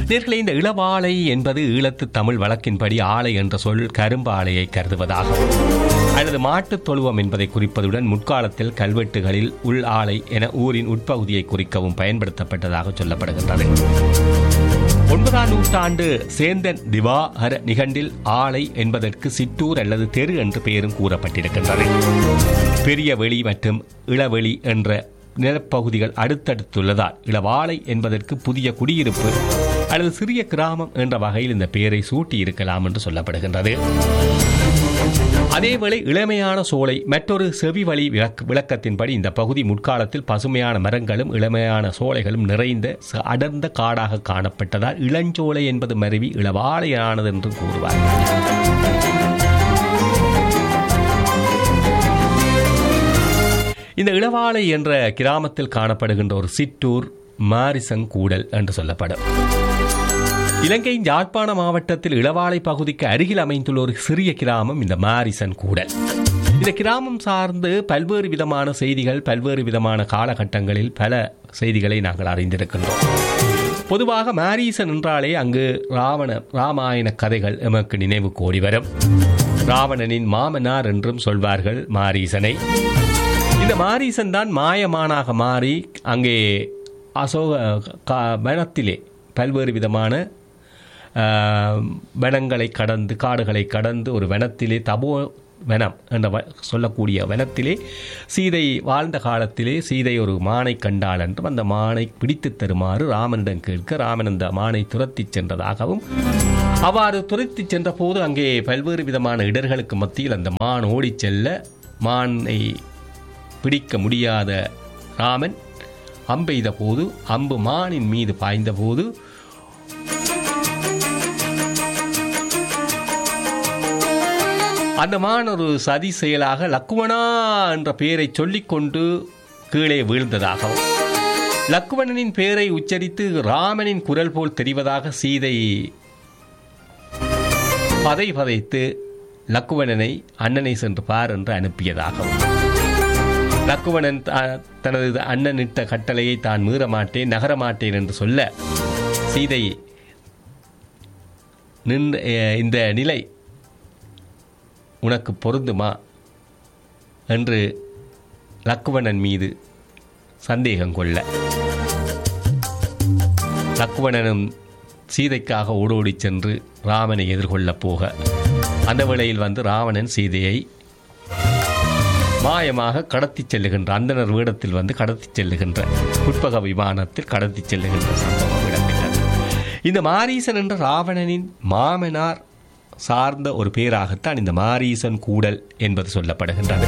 நேர்களே இந்த இளவாளை என்பது ஈழத்து தமிழ் வழக்கின்படி ஆலை என்ற சொல் கரும்பு ஆலையை கருதுவதாகும் அல்லது மாட்டுத் தொழுவம் என்பதை குறிப்பதுடன் முற்காலத்தில் கல்வெட்டுகளில் உள் ஆலை என ஊரின் உட்பகுதியை குறிக்கவும் பயன்படுத்தப்பட்டதாக சொல்லப்படுகின்றது ஒன்பதாம் நூற்றாண்டு சேந்தன் திவாகர நிகண்டில் ஆலை என்பதற்கு சிற்றூர் அல்லது தெரு என்று பெயரும் கூறப்பட்டிருக்கின்றது பெரிய வெளி மற்றும் இளவெளி என்ற நிலப்பகுதிகள் அடுத்தடுத்துள்ளதால் இளவாலை என்பதற்கு புதிய குடியிருப்பு அல்லது சிறிய கிராமம் என்ற வகையில் இந்த பெயரை சூட்டி இருக்கலாம் என்று சொல்லப்படுகின்றது அதேவேளை இளமையான சோலை மற்றொரு செவி வழி விளக்க விளக்கத்தின்படி இந்த பகுதி முற்காலத்தில் பசுமையான மரங்களும் இளமையான சோலைகளும் நிறைந்த ச- அடர்ந்த காடாக காணப்பட்டதால் இளஞ்சோலை என்பது மருவி இளவாலையானது என்று கூறுவார் இந்த இளவாலை என்ற கிராமத்தில் காணப்படுகின்ற ஒரு சிற்றூர் மாரிசங்கூடல் என்று சொல்லப்படும் இலங்கையின் யாழ்ப்பாண மாவட்டத்தில் இளவாலை பகுதிக்கு அருகில் அமைந்துள்ள ஒரு சிறிய கிராமம் இந்த மாரிசன் கூடல் இந்த கிராமம் சார்ந்து பல்வேறு விதமான செய்திகள் பல்வேறு விதமான காலகட்டங்களில் பல செய்திகளை நாங்கள் அறிந்திருக்கின்றோம் பொதுவாக மாரீசன் என்றாலே அங்கு ராவண ராமாயண கதைகள் எமக்கு நினைவு கோடி வரும் ராவணனின் மாமனார் என்றும் சொல்வார்கள் மாரீசனை இந்த மாரீசன் தான் மாயமானாக மாறி அங்கே அசோக கா- வனத்திலே பல்வேறு விதமான ஆஹ், வனங்களை கடந்து காடுகளை கடந்து ஒரு வனத்திலே தபோ வனம் என்ற வ- சொல்லக்கூடிய வனத்திலே சீதை வாழ்ந்த காலத்திலே சீதை ஒரு மானை கண்டாள் என்றும் அந்த மானை பிடித்து தருமாறு ராமனிடம் கேட்க ராமன் அந்த மானை துரத்திச் சென்றதாகவும் அவ்வாறு துரத்திச் சென்ற போது அங்கே பல்வேறு விதமான இடர்களுக்கு மத்தியில் அந்த மான் ஓடிச் செல்ல மானை பிடிக்க முடியாத ராமன் அம்பெய்த போது அம்பு மானின் மீது பாய்ந்த போது அந்த மான் ஒரு சதி செயலாக லக்குவனா என்ற பெயரை சொல்லிக்கொண்டு கீழே வீழ்ந்ததாகவும் லக்குவணனின் பெயரை உச்சரித்து ராமனின் குரல் போல் தெரிவதாக சீதை பதை பதைத்து லக்குவணனை அண்ணனை சென்று பார் என்று அனுப்பியதாகவும் லக்குவணன் த- தனது அண்ணனிட்ட கட்டளையை தான் மீற மாட்டேன் நகர மாட்டேன் என்று சொல்ல சீதை நின்ற அஹ், இந்த நிலை உனக்கு பொருந்துமா என்று லக்குவணன் மீது சந்தேகம் கொள்ள லக்குவணனும் சீதைக்காக ஓடோடிச் சென்று ராமனை எதிர்கொள்ளப் போக அந்த வேளையில் வந்து ராவணன் சீதையை மாயமாக கடத்திச் செல்லுகின்ற அந்தனர் வேடத்தில் வந்து கடத்திச் செல்லுகின்ற புட்பக விமானத்தில் கடத்திச் செல்லுகின்ற சம்பவம் இடம்பெற்றது இந்த மாரீசன் என்ற ராவணனின் மாமனார் சார்ந்த ஒரு பேராகத்தான் இந்த மாரீசன் கூடல் என்பது சொல்லப்படுகின்றது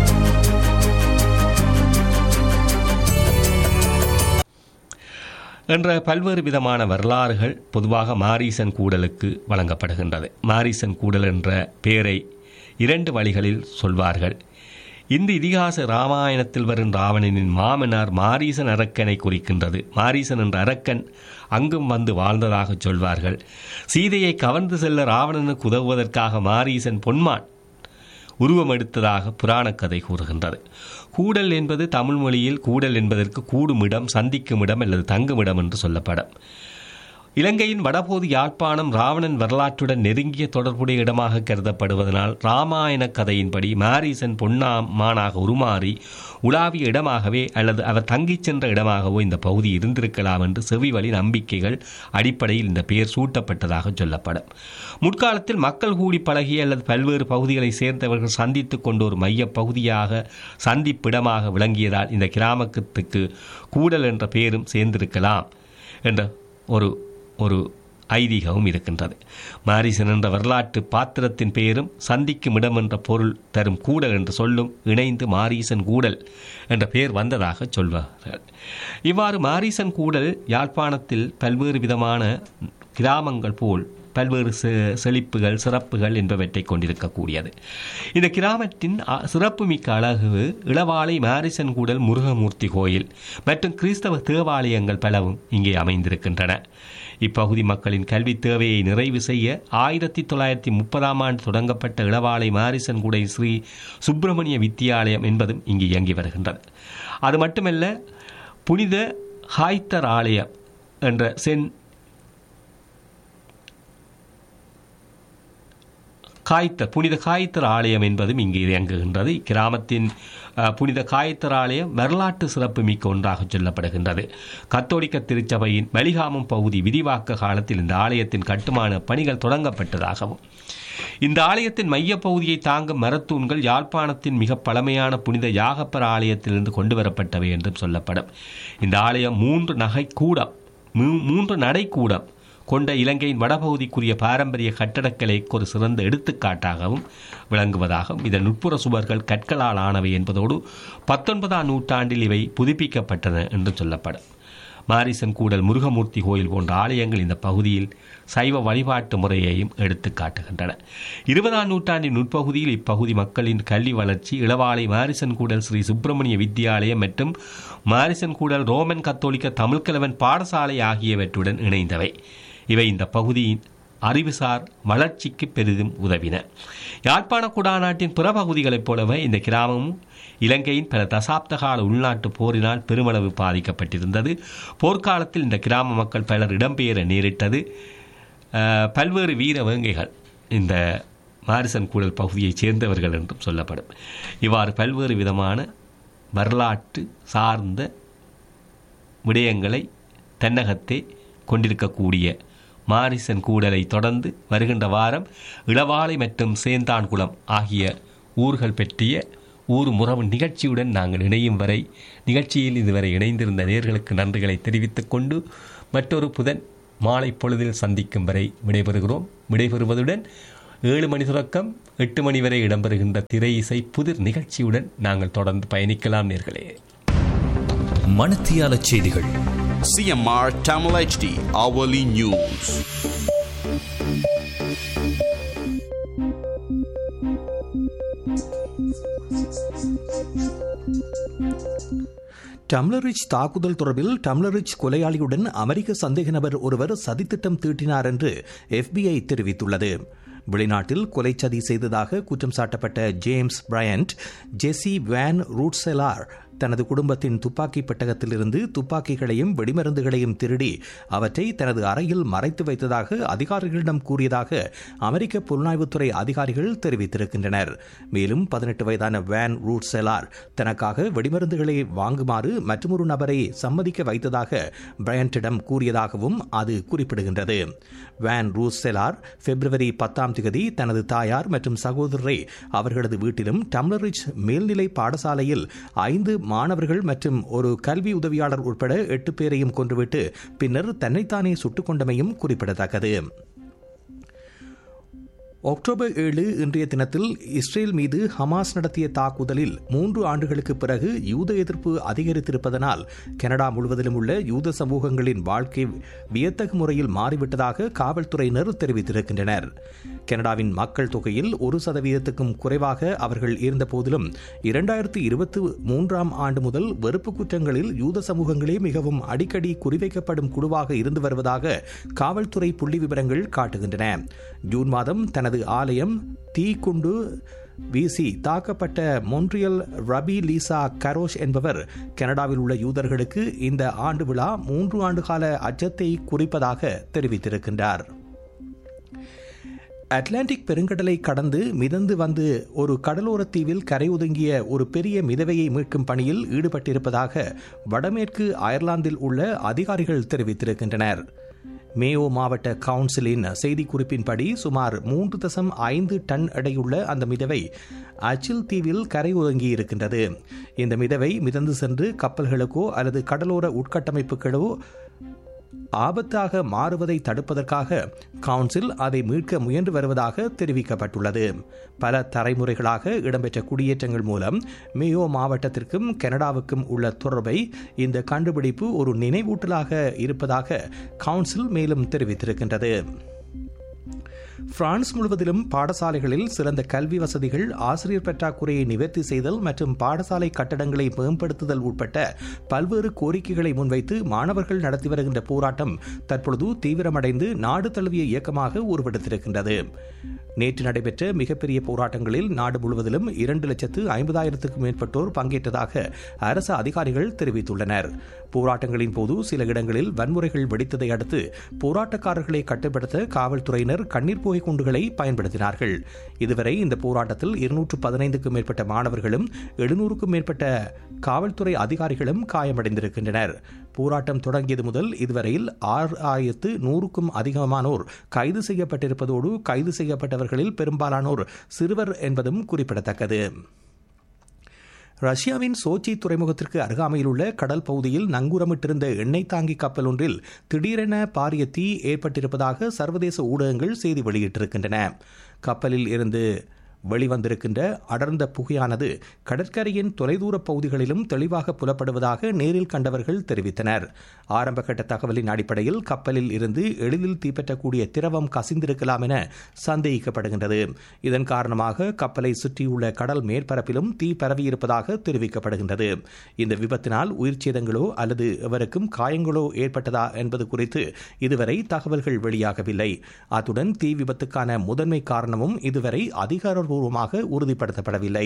என்ற பல்வேறு விதமான வரலாறுகள் பொதுவாக மாரீசன் கூடலுக்கு வழங்கப்படுகின்றது மாரீசன் கூடல் என்ற பெயரை இரண்டு வழிகளில் சொல்வார்கள் இந்த இதிகாச ராமாயணத்தில் வரும் ராவணனின் மாமனார் மாரீசன் அரக்கனை குறிக்கின்றது மாரீசன் என்ற அரக்கன் அங்கும் வந்து வாழ்ந்ததாகச் சொல்வார்கள் சீதையை கவர்ந்து செல்ல ராவணனுக்கு உதவுவதற்காக மாரீசன் பொன்மான் உருவம் எடுத்ததாக புராணக் கதை கூறுகின்றது கூடல் என்பது தமிழ் மொழியில் கூடல் என்பதற்கு கூடுமிடம் சந்திக்குமிடம் அல்லது தங்குமிடம் என்று சொல்லப்படும் இலங்கையின் வடபோது யாழ்ப்பாணம் ராவணன் வரலாற்றுடன் நெருங்கிய தொடர்புடைய இடமாக கருதப்படுவதனால் ராமாயண கதையின்படி மாரீசன் பொன்னாமானாக உருமாறி உலாவிய இடமாகவே அல்லது அவர் தங்கிச் சென்ற இடமாகவோ இந்த பகுதி இருந்திருக்கலாம் என்று செவிவழி நம்பிக்கைகள் அடிப்படையில் இந்த பெயர் சூட்டப்பட்டதாக சொல்லப்படும் முற்காலத்தில் மக்கள் கூடி பழகிய அல்லது பல்வேறு பகுதிகளை சேர்ந்தவர்கள் சந்தித்துக் கொண்ட ஒரு மையப் பகுதியாக சந்திப்பிடமாக விளங்கியதால் இந்த கிராமத்துக்கு கூடல் என்ற பெயரும் சேர்ந்திருக்கலாம் என்ற ஒரு ஒரு ஐதீகமும் இருக்கின்றது மாரிசன் என்ற வரலாற்று பாத்திரத்தின் பெயரும் சந்திக்கும் இடம் என்ற பொருள் தரும் கூடல் என்று சொல்லும் இணைந்து மாரீசன் கூடல் என்ற பெயர் வந்ததாக சொல்வார்கள் இவ்வாறு மாரீசன் கூடல் யாழ்ப்பாணத்தில் பல்வேறு விதமான கிராமங்கள் போல் பல்வேறு செ- செழிப்புகள் சிறப்புகள் என்பவற்றை கொண்டிருக்கக்கூடியது இந்த கிராமத்தின் அ- சிறப்புமிக்க அழகு இளவாலை மாரிசன் கூடல் முருகமூர்த்தி கோயில் மற்றும் கிறிஸ்தவ தேவாலயங்கள் பலவும் இங்கே அமைந்திருக்கின்றன இப்பகுதி மக்களின் கல்வி தேவையை நிறைவு செய்ய ஆயிரத்தி தொள்ளாயிரத்தி முப்பதாம் ஆண்டு தொடங்கப்பட்ட இளவாலை மாரிசன் குடை ஸ்ரீ சுப்பிரமணிய வித்தியாலயம் என்பதும் இங்கு இயங்கி வருகின்றது அது மட்டுமல்ல புனித ஹாய்த்தர் ஆலயம் என்ற சென் காய்த்தர் புனித காய்த்தர் ஆலயம் என்பதும் இங்கு இயங்குகின்றது இக்கிராமத்தின் அஹ், புனித காய்த்தர் ஆலயம் வரலாற்று சிறப்பு மிக்க ஒன்றாக சொல்லப்படுகின்றது கத்தோலிக்க திருச்சபையின் வலிகாமம் பகுதி விரிவாக்க காலத்தில் இந்த ஆலயத்தின் கட்டுமான பணிகள் தொடங்கப்பட்டதாகவும் இந்த ஆலயத்தின் மையப்பகுதியை தாங்கும் மரத்தூண்கள் யாழ்ப்பாணத்தின் மிக பழமையான புனித யாகப்பர் ஆலயத்திலிருந்து கொண்டு வரப்பட்டவை என்றும் சொல்லப்படும் இந்த ஆலயம் மூன்று நகை கூடம் மூ- மூன்று நடைக்கூடம் கொண்ட இலங்கையின் வடபகுதிக்குரிய பாரம்பரிய கட்டடக்கலைக்கு ஒரு சிறந்த எடுத்துக்காட்டாகவும் விளங்குவதாகவும் இதன் உட்புற சுவர்கள் கற்களால் ஆனவை என்பதோடு பத்தொன்பதாம் நூற்றாண்டில் இவை புதுப்பிக்கப்பட்டன என்று சொல்லப்படும் மாரிசன் கூடல் முருகமூர்த்தி கோயில் போன்ற ஆலயங்கள் இந்த பகுதியில் சைவ வழிபாட்டு முறையையும் எடுத்து காட்டுகின்றன இருபதாம் நூற்றாண்டின் முற்பகுதியில் இப்பகுதி மக்களின் கல்வி வளர்ச்சி இளவாலை மாரிசன் கூடல் ஸ்ரீ சுப்பிரமணிய வித்தியாலயம் மற்றும் மாரிசன் கூடல் ரோமன் கத்தோலிக்க தமிழ்கிழவன் பாடசாலை ஆகியவற்றுடன் இணைந்தவை இவை இந்த பகுதியின் அறிவுசார் வளர்ச்சிக்கு பெரிதும் உதவின யாழ்ப்பாண குடாநாட்டின் பிற பகுதிகளைப் போலவே இந்த கிராமமும் இலங்கையின் பல தசாப்த கால உள்நாட்டு போரினால் பெருமளவு பாதிக்கப்பட்டிருந்தது போர்க்காலத்தில் இந்த கிராம மக்கள் பலர் இடம்பெயர நேரிட்டது அஹ், பல்வேறு வீர வேங்கைகள் இந்த மாரிசன் கூடல் பகுதியைச் சேர்ந்தவர்கள் என்றும் சொல்லப்படும் இவ்வாறு பல்வேறு விதமான வரலாற்று சார்ந்த விடயங்களை தென்னகத்தே கொண்டிருக்கக்கூடிய மாரிசன் கூடலை தொடர்ந்து வருகின்ற வாரம் இளவாலை மற்றும் சேந்தான்குளம் ஆகிய ஊர்கள் பற்றிய ஊர் முறவு நிகழ்ச்சியுடன் நாங்கள் இணையும் வரை நிகழ்ச்சியில் இதுவரை இணைந்திருந்த நேர்களுக்கு நன்றிகளை தெரிவித்துக் கொண்டு மற்றொரு புதன் மாலை பொழுதில் சந்திக்கும் வரை விடைபெறுகிறோம் விடைபெறுவதுடன் ஏழு மணி தொடக்கம் எட்டு மணி வரை இடம்பெறுகின்ற திரை இசை புதிர் நிகழ்ச்சியுடன் நாங்கள் தொடர்ந்து பயணிக்கலாம் நேர்களே மணத்தியால செய்திகள் CMR Tamil HD Hourly News. டம்ளரிச் தாக்குதல் தொடர்பில் டம்ளரிச் கொலையாளியுடன் அமெரிக்க சந்தேக நபர் ஒருவர் சதித்திட்டம் தீட்டினார் என்று எஃபிஐ தெரிவித்துள்ளது வெளிநாட்டில் கொலை சதி செய்ததாக குற்றம் சாட்டப்பட்ட James Bryant Jesse Van Rootselaar தனது குடும்பத்தின் துப்பாக்கி பெட்டகத்திலிருந்து துப்பாக்கிகளையும் வெடிமருந்துகளையும் திருடி அவற்றை தனது அறையில் மறைத்து வைத்ததாக அதிகாரிகளிடம் கூறியதாக அமெரிக்க புலனாய்வுத்துறை அதிகாரிகள் தெரிவித்திருக்கின்றனர் மேலும் பதினெட்டு வயதான வேன் ரூட் செலார் தனக்காக வெடிமருந்துகளை வாங்குமாறு மற்றொரு நபரை சம்மதிக்க வைத்ததாக பிரையண்டிடம் கூறியதாகவும் அது குறிப்பிடுகின்றது வேன் ரூட் செலார் பிப்ரவரி பத்தாம் தேதி தனது தாயார் மற்றும் சகோதரரை அவர்களது வீட்டிலும் டம்ளரிச் மேல்நிலை பாடசாலையில் ஐந்து மாணவர்கள் மற்றும் ஒரு கல்வி உதவியாளர் உட்பட எட்டு பேரையும் கொன்றுவிட்டு பின்னர் தன்னைத்தானே சுட்டுக் கொண்டமையும் குறிப்பிடத்தக்கது அக்டோபர் ஏழு இன்றைய தினத்தில் இஸ்ரேல் மீது ஹமாஸ் நடத்திய தாக்குதலில் மூன்று ஆண்டுகளுக்கு பிறகு யூத எதிர்ப்பு அதிகரித்திருப்பதனால் கனடா முழுவதிலும் உள்ள யூத சமூகங்களின் வாழ்க்கை வியத்தகு முறையில் மாறிவிட்டதாக காவல்துறையினர் தெரிவித்திருக்கின்றனர் கனடாவின் மக்கள் தொகையில் ஒரு சதவீதத்துக்கும் குறைவாக அவர்கள் இருந்த போதிலும் இரண்டாயிரத்தி இருபத்தி மூன்றாம் ஆண்டு முதல் வெறுப்பு குற்றங்களில் யூத சமூகங்களே மிகவும் அடிக்கடி குறிவைக்கப்படும் குழுவாக இருந்து வருவதாக காவல்துறை புள்ளி விவரங்கள் காட்டுகின்றன ஜூன் மாதம் தனது ஆலயம் தீக்குண்டு வீசி தாக்கப்பட்ட மொன்ட்ரியல் ரபி லீசா கரோஷ் என்பவர் கனடாவில் உள்ள யூதர்களுக்கு இந்த ஆண்டு விழா மூன்று ஆண்டு கால அச்சத்தை குறிப்பதாக தெரிவித்திருக்கின்றார் அட்லாண்டிக் பெருங்கடலை கடந்து மிதந்து வந்து ஒரு கடலோர தீவில் கரை ஒதுங்கிய ஒரு பெரிய மிதவையை மீட்கும் பணியில் ஈடுபட்டிருப்பதாக வடமேற்கு அயர்லாந்தில் உள்ள அதிகாரிகள் தெரிவித்திருக்கின்றனர் மேயோ மாவட்ட கவுன்சிலின் செய்திக்குறிப்பின்படி சுமார் மூன்று தசம் ஐந்து டன் எடையுள்ள அந்த மிதவை அச்சில் தீவில் கரை ஒதுங்கி இருக்கின்றது இந்த மிதவை மிதந்து சென்று கப்பல்களுக்கோ அல்லது கடலோர உட்கட்டமைப்புகளோ ஆபத்தாக மாறுவதை தடுப்பதற்காக கவுன்சில் அதை மீட்க முயன்று வருவதாக தெரிவிக்கப்பட்டுள்ளது பல தலைமுறைகளாக இடம்பெற்ற குடியேற்றங்கள் மூலம் மேயோ மாவட்டத்திற்கும் கனடாவுக்கும் உள்ள தொடர்பை இந்த கண்டுபிடிப்பு ஒரு நினைவூட்டலாக இருப்பதாக கவுன்சில் மேலும் தெரிவித்திருக்கின்றது பிரான்ஸ் முழுவதிலும் பாடசாலைகளில் சிறந்த கல்வி வசதிகள் ஆசிரியர் பற்றாக்குறையை நிவர்த்தி செய்தல் மற்றும் பாடசாலை கட்டடங்களை மேம்படுத்துதல் உட்பட்ட பல்வேறு கோரிக்கைகளை முன்வைத்து மாணவர்கள் நடத்தி வருகின்ற போராட்டம் தற்பொழுது தீவிரமடைந்து நாடு தழுவிய இயக்கமாக உருவெடுத்திருக்கின்றது நேற்று நடைபெற்ற மிகப்பெரிய போராட்டங்களில் நாடு முழுவதிலும் இரண்டு லட்சத்து ஐம்பதாயிரத்துக்கும் மேற்பட்டோர் பங்கேற்றதாக அரசு அதிகாரிகள் தெரிவித்துள்ளனர் போராட்டங்களின் போது சில இடங்களில் வன்முறைகள் வெடித்ததை அடுத்து போராட்டக்காரர்களை கட்டுப்படுத்த காவல்துறையினர் கண்ணீர் கைப்புகை குண்டுகளை பயன்படுத்தினார்கள் இதுவரை இந்த போராட்டத்தில் இருநூற்று பதினைந்துக்கும் மேற்பட்ட மாணவர்களும் எழுநூறுக்கும் மேற்பட்ட காவல்துறை அதிகாரிகளும் காயமடைந்திருக்கின்றனர் போராட்டம் தொடங்கியது முதல் இதுவரையில் ஆறு ஆயிரத்து நூறுக்கும் அதிகமானோர் கைது செய்யப்பட்டிருப்பதோடு கைது செய்யப்பட்டவர்களில் பெரும்பாலானோர் சிறுவர் என்பதும் குறிப்பிடத்தக்கது ரஷ்யாவின் சோச்சி துறைமுகத்திற்கு அருகாமையில் உள்ள கடல் பகுதியில் நங்கூரமிட்டிருந்த எண்ணெய் தாங்கி கப்பல் ஒன்றில் திடீரென பாரிய தீ ஏற்பட்டிருப்பதாக சர்வதேச ஊடகங்கள் செய்தி வெளியிட்டிருக்கின்றன கப்பலில் இருந்து வெளிவந்திருக்கின்ற அடர்ந்த புகையானது கடற்கரையின் தொலைதூர பகுதிகளிலும் தெளிவாக புலப்படுவதாக நேரில் கண்டவர்கள் தெரிவித்தனர் ஆரம்பகட்ட தகவலின் அடிப்படையில் கப்பலில் இருந்து எளிதில் தீப்பற்றக்கூடிய திரவம் கசிந்திருக்கலாம் என சந்தேகிக்கப்படுகின்றது இதன் காரணமாக கப்பலை சுற்றியுள்ள கடல் மேற்பரப்பிலும் தீ பரவியிருப்பதாக தெரிவிக்கப்படுகின்றது இந்த விபத்தினால் உயிர் சேதங்களோ அல்லது எவருக்கும் காயங்களோ ஏற்பட்டதா என்பது குறித்து இதுவரை தகவல்கள் வெளியாகவில்லை அத்துடன் தீ விபத்துக்கான முதன்மை காரணமும் இதுவரை அதிகார பூர்வமாக உறுதிப்படுத்தப்படவில்லை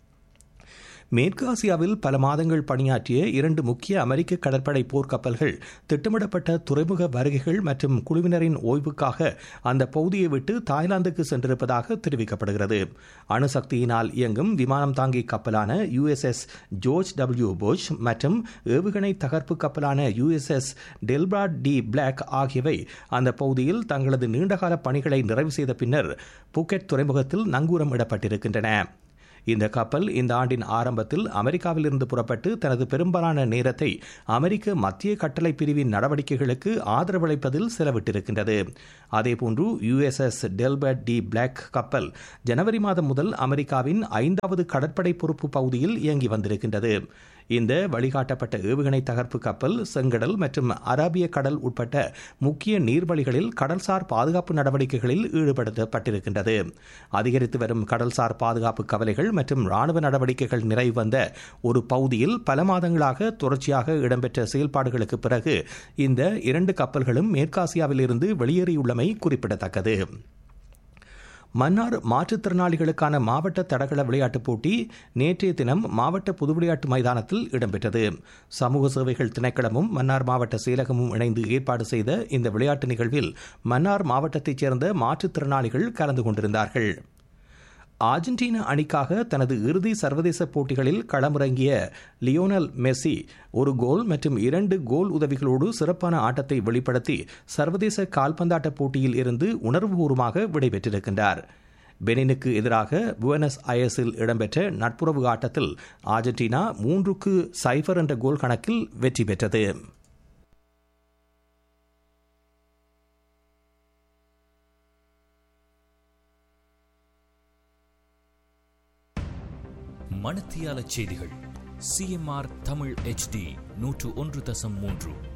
மேற்கு ஆசியாவில் பல மாதங்கள் பணியாற்றிய இரண்டு முக்கிய அமெரிக்க கடற்படை போர்க்கப்பல்கள் திட்டமிடப்பட்ட துறைமுக வருகைகள் மற்றும் குழுவினரின் ஓய்வுக்காக அந்த பகுதியை விட்டு தாய்லாந்துக்கு சென்றிருப்பதாக தெரிவிக்கப்படுகிறது அணுசக்தியினால் இயங்கும் விமானம் தாங்கி கப்பலான யுஎஸ்எஸ் ஜோர்ஜ் டபிள்யூ போஷ் மற்றும் ஏவுகணை தகர்ப்பு கப்பலான யுஎஸ்எஸ் டெல்பிராட் டி பிளாக் ஆகியவை அந்த பகுதியில் தங்களது நீண்டகால பணிகளை நிறைவு செய்த பின்னர் புக்கெட் துறைமுகத்தில் நங்கூரம் இடப்பட்டிருக்கின்றன இந்த கப்பல் இந்த ஆண்டின் ஆரம்பத்தில் அமெரிக்காவிலிருந்து புறப்பட்டு தனது பெரும்பாலான நேரத்தை அமெரிக்க மத்திய கட்டளை பிரிவின் நடவடிக்கைகளுக்கு ஆதரவளிப்பதில் செலவிட்டிருக்கின்றது அதேபோன்று யுஎஸ்எஸ் டெல்பர்ட் டி பிளாக் கப்பல் ஜனவரி மாதம் முதல் அமெரிக்காவின் ஐந்தாவது கடற்படை பொறுப்பு பகுதியில் இயங்கி வந்திருக்கின்றது இந்த வழிகாட்டப்பட்ட ஏவுகணை தகர்ப்பு கப்பல் செங்கடல் மற்றும் அராபிய கடல் உட்பட்ட முக்கிய நீர்வழிகளில் கடல்சார் பாதுகாப்பு நடவடிக்கைகளில் ஈடுபடுத்தப்பட்டிருக்கின்றது அதிகரித்து வரும் கடல்சார் பாதுகாப்பு கவலைகள் மற்றும் ராணுவ நடவடிக்கைகள் நிறைவு வந்த ஒரு பகுதியில் பல மாதங்களாக தொடர்ச்சியாக இடம்பெற்ற செயல்பாடுகளுக்கு பிறகு இந்த இரண்டு கப்பல்களும் மேற்காசியாவில் இருந்து வெளியேறியுள்ளமை குறிப்பிடத்தக்கது மன்னார் மாற்றுத்திறனாளிகளுக்கான மாவட்ட தடகள விளையாட்டுப் போட்டி நேற்றைய தினம் மாவட்ட பொது விளையாட்டு மைதானத்தில் இடம்பெற்றது சமூக சேவைகள் திணைக்களமும் மன்னார் மாவட்ட செயலகமும் இணைந்து ஏற்பாடு செய்த இந்த விளையாட்டு நிகழ்வில் மன்னார் மாவட்டத்தைச் சேர்ந்த மாற்றுத்திறனாளிகள் கலந்து கொண்டிருந்தார்கள் அர்ஜென்டினா அணிக்காக தனது இறுதி சர்வதேச போட்டிகளில் களமிறங்கிய லியோனல் மெஸ்ஸி ஒரு கோல் மற்றும் இரண்டு கோல் உதவிகளோடு சிறப்பான ஆட்டத்தை வெளிப்படுத்தி சர்வதேச கால்பந்தாட்ட போட்டியில் இருந்து உணர்வுபூர்வமாக விடைபெற்றிருக்கின்றார் பெனினுக்கு எதிராக புவனஸ் அயர்ஸில் இடம்பெற்ற நட்புறவு ஆட்டத்தில் அர்ஜென்டினா மூன்றுக்கு சைபர் என்ற கோல் கணக்கில் வெற்றி பெற்றது மணத்தியால செய்திகள் சிஎம்ஆர் தமிழ் ஹெச்டி நூற்று ஒன்று தசம் மூன்று